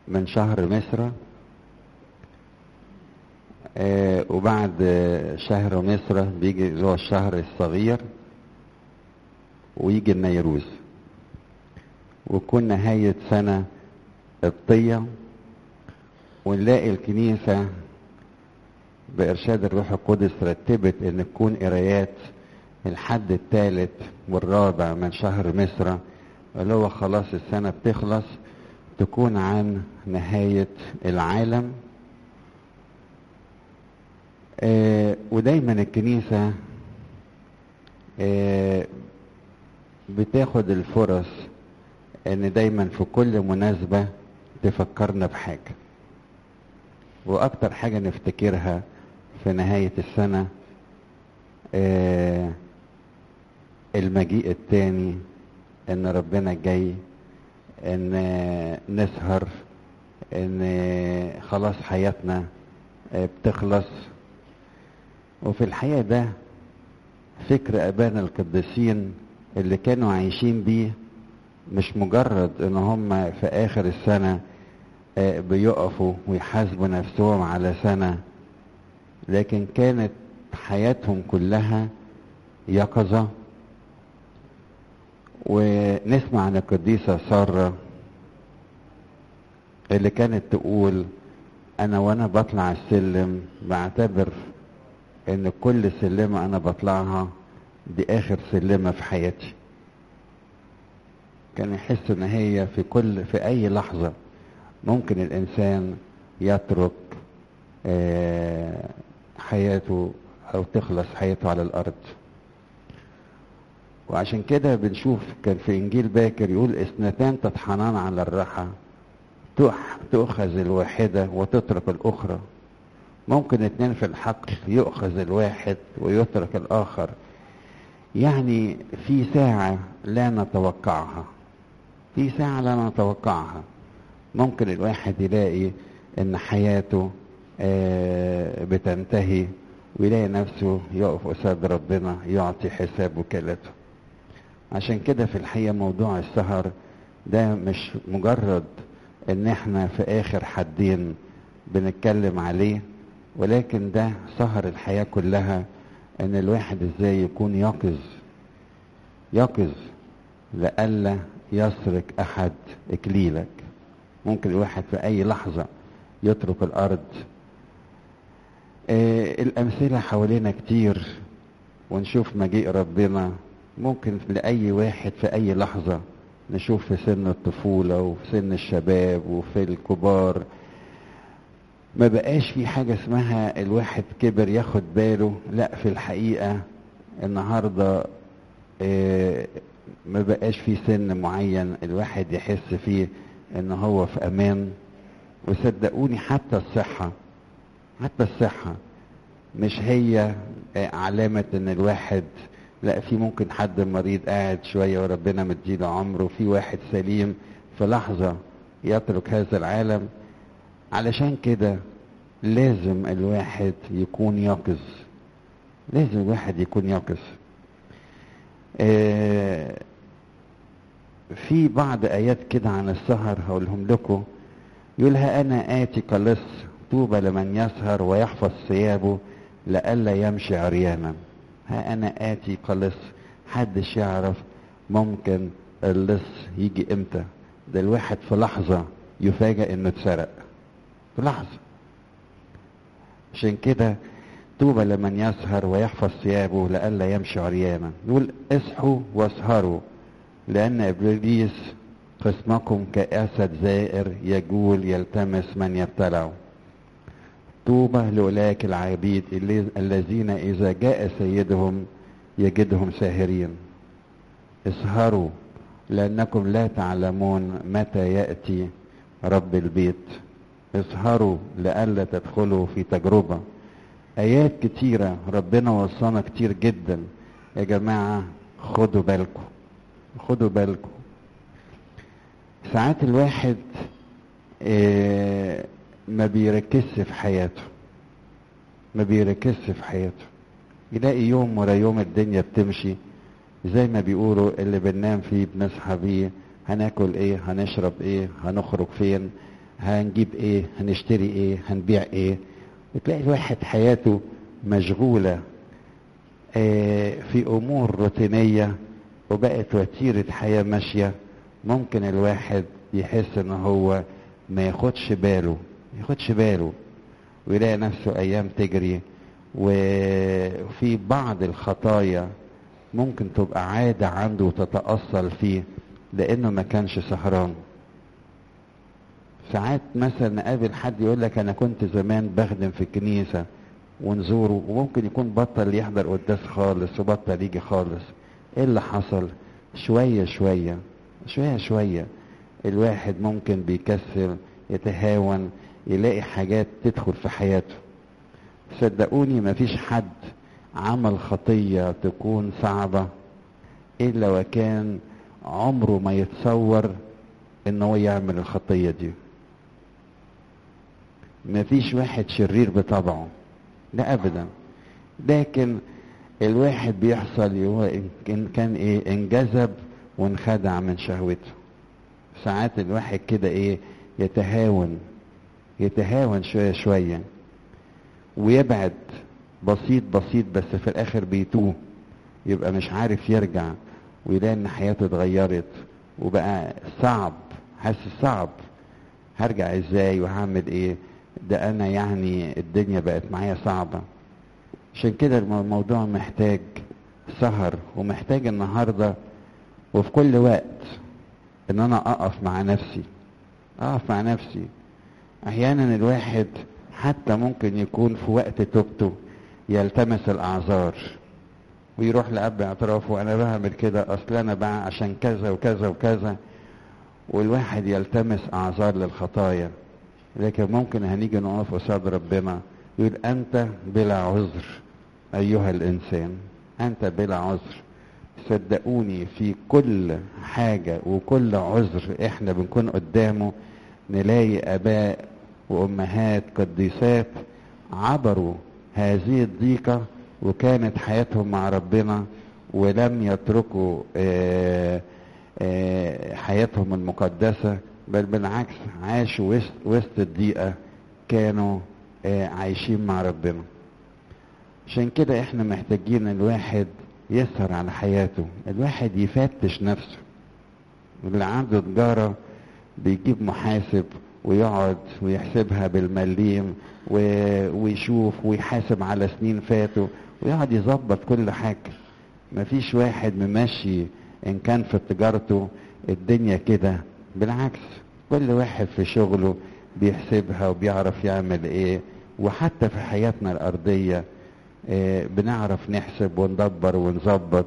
من شهر مصر آه وبعد شهر مصر بيجي اللي هو الشهر الصغير ويجي النيروز ويكون نهاية سنة قبطية ونلاقي الكنيسة بإرشاد الروح القدس رتبت إن تكون قرايات الحد الثالث والرابع من شهر مصر اللي هو خلاص السنة بتخلص تكون عن نهاية العالم آه ودايما الكنيسة آه بتاخد الفرص ان دايما في كل مناسبة تفكرنا بحاجة واكتر حاجة نفتكرها في نهاية السنة آه المجيء التاني ان ربنا جاي ان نسهر ان خلاص حياتنا بتخلص وفي الحقيقة ده فكر ابانا القديسين اللي كانوا عايشين بيه مش مجرد ان هم في اخر السنة بيقفوا ويحاسبوا نفسهم على سنة لكن كانت حياتهم كلها يقظة ونسمع عن القديسة سارة اللي كانت تقول انا وانا بطلع السلم بعتبر ان كل سلمة انا بطلعها دي اخر سلمة في حياتي كان يحس ان هي في كل في اي لحظة ممكن الانسان يترك حياته او تخلص حياته على الارض وعشان كده بنشوف كان في انجيل باكر يقول اثنتان تطحنان على الراحة تؤخذ الواحدة وتترك الاخرى ممكن اتنين في الحقل يؤخذ الواحد ويترك الاخر يعني في ساعة لا نتوقعها في ساعة لا نتوقعها ممكن الواحد يلاقي ان حياته آه بتنتهي ويلاقي نفسه يقف قصاد ربنا يعطي حساب وكالته عشان كده في الحقيقة موضوع السهر ده مش مجرد ان احنا في اخر حدين بنتكلم عليه ولكن ده سهر الحياة كلها ان الواحد ازاي يكون يقظ يقظ لئلا يسرق احد اكليلك ممكن الواحد في اي لحظة يترك الارض آه الامثلة حوالينا كتير ونشوف مجيء ربنا ممكن لأي واحد في أي لحظة نشوف في سن الطفولة وفي سن الشباب وفي الكبار ما بقاش في حاجة اسمها الواحد كبر ياخد باله لا في الحقيقة النهاردة اه ما بقاش في سن معين الواحد يحس فيه ان هو في امان وصدقوني حتى الصحة حتى الصحة مش هي علامة ان الواحد لا في ممكن حد مريض قاعد شوية وربنا مديله عمره وفي واحد سليم في لحظة يترك هذا العالم علشان كده لازم الواحد يكون يقظ لازم الواحد يكون يقظ آه في بعض ايات كده عن السهر هقولهم لكم يقولها انا اتي كلص طوبى لمن يسهر ويحفظ ثيابه لئلا يمشي عريانا ها انا اتي قلص حدش يعرف ممكن اللص يجي امتى ده الواحد في لحظة يفاجأ انه اتسرق في لحظة عشان كده طوبى لمن يسهر ويحفظ ثيابه لئلا يمشي عريانا يقول اصحوا واسهروا لان ابليس خصمكم كاسد زائر يجول يلتمس من يبتلعه طوبى لأولئك العبيد الذين إذا جاء سيدهم يجدهم ساهرين اسهروا لأنكم لا تعلمون متى يأتي رب البيت اسهروا لئلا تدخلوا في تجربة آيات كتيرة ربنا وصانا كتير جدا يا جماعة خدوا بالكم خدوا بالكم ساعات الواحد اه ما بيركزش في حياته ما بيركزش في حياته يلاقي يوم ورا يوم الدنيا بتمشي زي ما بيقولوا اللي بننام فيه بنصحى بيه هناكل ايه هنشرب ايه هنخرج فين هنجيب ايه هنشتري ايه هنبيع ايه وتلاقي الواحد حياته مشغولة آه في امور روتينية وبقت وتيرة حياة ماشية ممكن الواحد يحس ان هو ما ياخدش باله ما ياخدش باله ويلاقي نفسه ايام تجري وفي بعض الخطايا ممكن تبقى عادة عنده وتتأصل فيه لأنه ما كانش سهران ساعات مثلا نقابل حد يقول لك أنا كنت زمان بخدم في الكنيسة ونزوره وممكن يكون بطل يحضر قداس خالص وبطل يجي خالص ايه اللي حصل شوية شوية شوية شوية الواحد ممكن بيكسل يتهاون يلاقي حاجات تدخل في حياته صدقوني مفيش حد عمل خطية تكون صعبة إلا وكان عمره ما يتصور إن هو يعمل الخطية دي مفيش واحد شرير بطبعه لا أبدا لكن الواحد بيحصل هو إن كان إيه انجذب وانخدع من شهوته ساعات الواحد كده إيه يتهاون يتهاون شوية شوية ويبعد بسيط بسيط بس في الاخر بيتوه يبقى مش عارف يرجع ويلاقي ان حياته اتغيرت وبقى صعب حاسس صعب هرجع ازاي وهعمل ايه ده انا يعني الدنيا بقت معايا صعبة عشان كده الموضوع محتاج سهر ومحتاج النهاردة وفي كل وقت ان انا اقف مع نفسي اقف مع نفسي احيانا الواحد حتى ممكن يكون في وقت توبته يلتمس الاعذار ويروح لاب اعترافه انا بعمل كده اصل انا بقى عشان كذا وكذا وكذا والواحد يلتمس اعذار للخطايا لكن ممكن هنيجي نقف قصاد ربنا يقول انت بلا عذر ايها الانسان انت بلا عذر صدقوني في كل حاجة وكل عذر احنا بنكون قدامه نلاقي اباء وامهات قديسات عبروا هذه الضيقة وكانت حياتهم مع ربنا ولم يتركوا آآ آآ حياتهم المقدسة بل بالعكس عاشوا وسط, وسط الضيقة كانوا عايشين مع ربنا عشان كده احنا محتاجين الواحد يسهر على حياته الواحد يفتش نفسه اللي عنده تجارة بيجيب محاسب ويقعد ويحسبها بالمليم ويشوف ويحاسب على سنين فاتوا ويقعد يظبط كل حاجة مفيش واحد ممشي ان كان في تجارته الدنيا كده بالعكس كل واحد في شغله بيحسبها وبيعرف يعمل ايه وحتى في حياتنا الارضية اه بنعرف نحسب وندبر ونظبط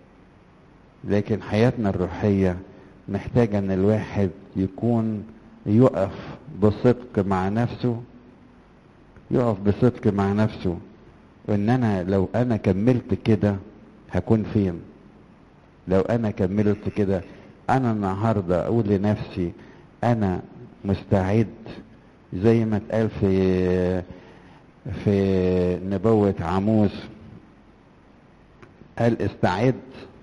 لكن حياتنا الروحية محتاجة ان الواحد يكون يقف بصدق مع نفسه يقف بصدق مع نفسه وان انا لو انا كملت كده هكون فين لو انا كملت كده انا النهارده اقول لنفسي انا مستعد زي ما اتقال في في نبوة عاموس قال استعد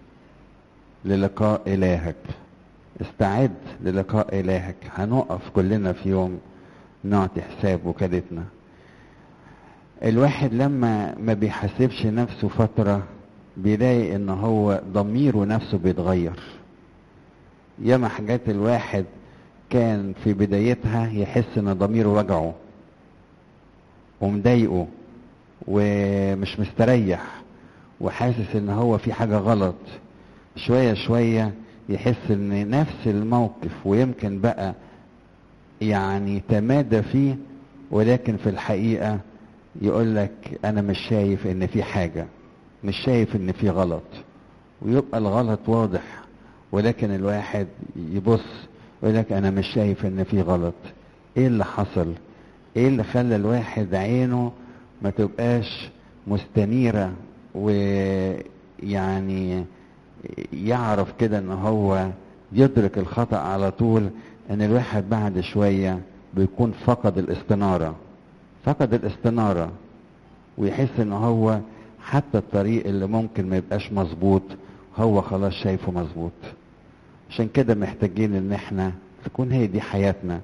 للقاء الهك استعد للقاء الهك هنقف كلنا في يوم نعطي حساب وكالتنا الواحد لما ما بيحاسبش نفسه فترة بيلاقي ان هو ضميره نفسه بيتغير ياما حاجات الواحد كان في بدايتها يحس ان ضميره وجعه ومضايقه ومش مستريح وحاسس ان هو في حاجة غلط شوية شوية يحس ان نفس الموقف ويمكن بقى يعني تمادى فيه ولكن في الحقيقة يقول لك انا مش شايف ان في حاجة مش شايف ان في غلط ويبقى الغلط واضح ولكن الواحد يبص يقول لك انا مش شايف ان في غلط ايه اللي حصل ايه اللي خلى الواحد عينه ما تبقاش مستنيرة ويعني يعرف كده ان هو يدرك الخطأ على طول ان الواحد بعد شوية بيكون فقد الاستنارة فقد الاستنارة ويحس ان هو حتى الطريق اللي ممكن ما يبقاش مظبوط هو خلاص شايفه مظبوط عشان كده محتاجين ان احنا تكون هي دي حياتنا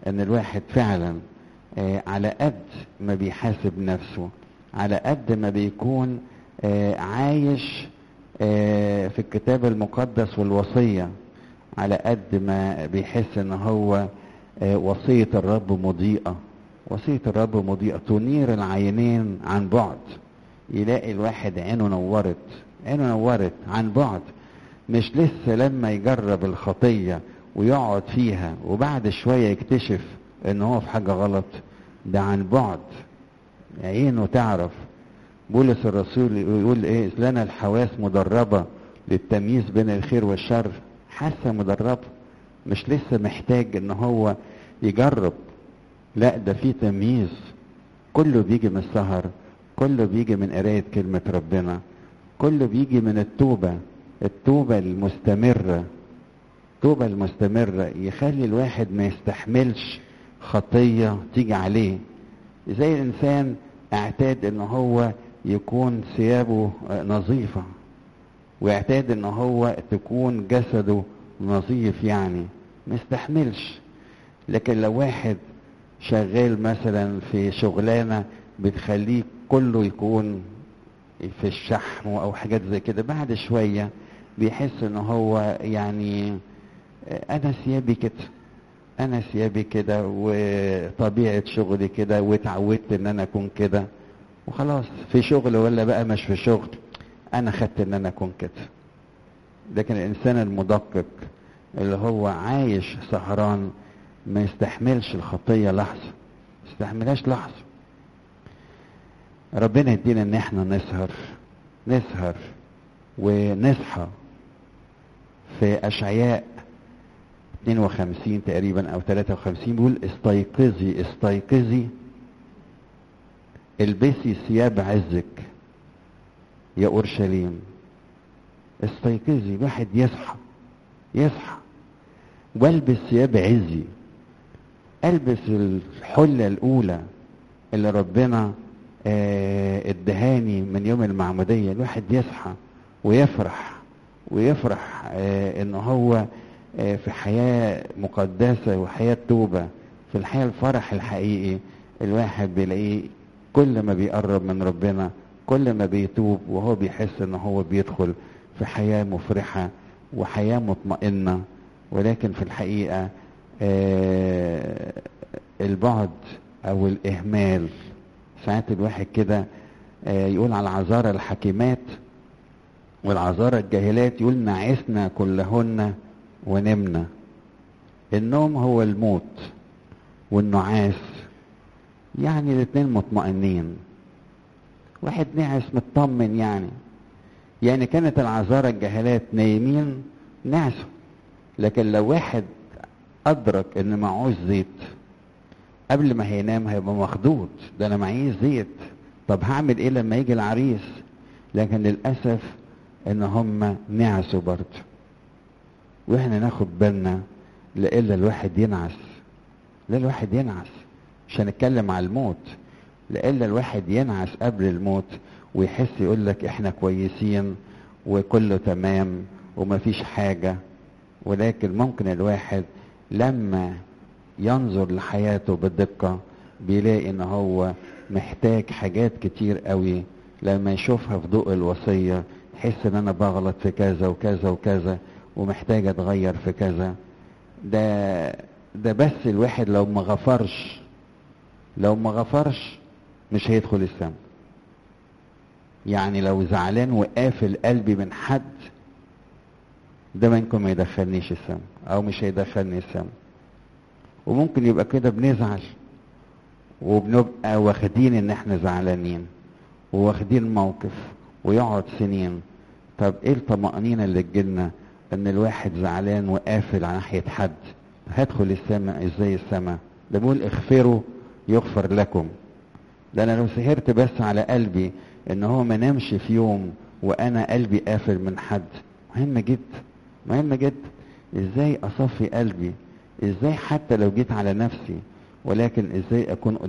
ان الواحد فعلا آه على قد ما بيحاسب نفسه على قد ما بيكون آه عايش آه في الكتاب المقدس والوصية على قد ما بيحس ان هو وصية الرب مضيئة وصية الرب مضيئة تنير العينين عن بعد يلاقي الواحد عينه نورت عينه نورت عن بعد مش لسه لما يجرب الخطية ويقعد فيها وبعد شوية يكتشف ان هو في حاجة غلط ده عن بعد عينه تعرف بولس الرسول يقول ايه لنا الحواس مدربة للتمييز بين الخير والشر حاسة مدربة مش لسه محتاج ان هو يجرب لا ده في تمييز كله بيجي من السهر كله بيجي من قراية كلمة ربنا كله بيجي من التوبة التوبة المستمرة التوبة المستمرة يخلي الواحد ما يستحملش خطية تيجي عليه زي الإنسان اعتاد ان هو يكون ثيابه نظيفة واعتاد ان هو تكون جسده نظيف يعني ما يستحملش لكن لو واحد شغال مثلا في شغلانه بتخليه كله يكون في الشحم او حاجات زي كده بعد شويه بيحس ان هو يعني انا ثيابي كده انا ثيابي كده وطبيعه شغلي كده واتعودت ان انا اكون كده وخلاص في شغل ولا بقى مش في شغل انا خدت ان انا اكون كده لكن الانسان المدقق اللي هو عايش سهران ما يستحملش الخطية لحظة ما يستحملهاش لحظة ربنا يدينا ان احنا نسهر نسهر ونصحى في اشعياء 52 تقريبا او 53 بيقول استيقظي استيقظي البسي ثياب عزك يا اورشليم استيقظي واحد يصحى يصحى والبس ثياب عزي البس الحله الاولى اللي ربنا آه ادهاني من يوم المعموديه الواحد يصحى ويفرح ويفرح آه ان هو آه في حياه مقدسه وحياه توبه في الحياه الفرح الحقيقي الواحد بيلاقيه كل ما بيقرب من ربنا كل ما بيتوب وهو بيحس ان هو بيدخل في حياه مفرحه وحياه مطمئنه ولكن في الحقيقه آه البعد او الاهمال ساعات الواحد كده آه يقول على العذارى الحكيمات والعذارى الجاهلات يقول نعسنا كلهن ونمنا النوم هو الموت والنعاس يعني الاتنين مطمئنين واحد نعس مطمن يعني يعني كانت العذارى الجاهلات نايمين نعسوا لكن لو واحد ادرك ان معهوش زيت قبل ما هينام هيبقى مخضوض ده انا معيش زيت طب هعمل ايه لما يجي العريس لكن للاسف ان هم نعسوا برضه واحنا ناخد بالنا لإلا الواحد ينعس لا الواحد ينعس مش هنتكلم على الموت لإلا الواحد ينعس قبل الموت ويحس يقول لك احنا كويسين وكله تمام ومفيش حاجة ولكن ممكن الواحد لما ينظر لحياته بدقة بيلاقي ان هو محتاج حاجات كتير قوي لما يشوفها في ضوء الوصية يحس ان انا بغلط في كذا وكذا وكذا ومحتاج اتغير في كذا ده ده بس الواحد لو ما غفرش لو ما غفرش مش هيدخل السما يعني لو زعلان وقافل قلبي من حد ده منكم ما يدخلنيش السما او مش هيدخلني السما وممكن يبقى كده بنزعل وبنبقى واخدين ان احنا زعلانين وواخدين موقف ويقعد سنين طب ايه الطمأنينة اللي تجيلنا ان الواحد زعلان وقافل على ناحية حد هدخل السماء ازاي السماء ده بيقول اغفروا يغفر لكم ده انا لو سهرت بس على قلبي ان هو ما نامش في يوم وانا قلبي قافل من حد مهم جدا مهم جدا ازاي اصفي قلبي ازاي حتى لو جيت على نفسي ولكن ازاي اكون